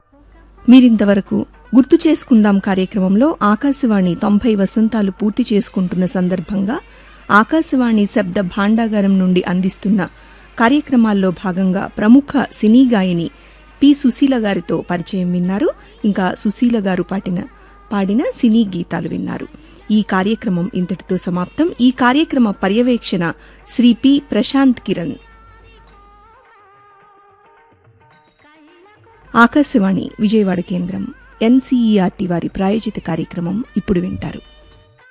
మీరింతవరకు గుర్తు చేసుకుందాం కార్యక్రమంలో ఆకాశవాణి తొంభై వసంతాలు పూర్తి చేసుకుంటున్న సందర్భంగా ఆకాశవాణి శబ్ద భాండాగారం నుండి అందిస్తున్న కార్యక్రమాల్లో భాగంగా ప్రముఖ సినీ గాయని పి సుశీల గారితో పరిచయం విన్నారు ఇంకా సుశీల గారు పాటిన పాడిన సినీ గీతాలు విన్నారు ఈ కార్యక్రమం ఇంతటితో సమాప్తం ఈ కార్యక్రమ పర్యవేక్షణ శ్రీ పి ప్రశాంత్ కిరణ్ ఆకాశవాణి విజయవాడ కేంద్రం ఎన్సీఈఆర్టీ వారి ప్రాయోజిత కార్యక్రమం ఇప్పుడు వింటారు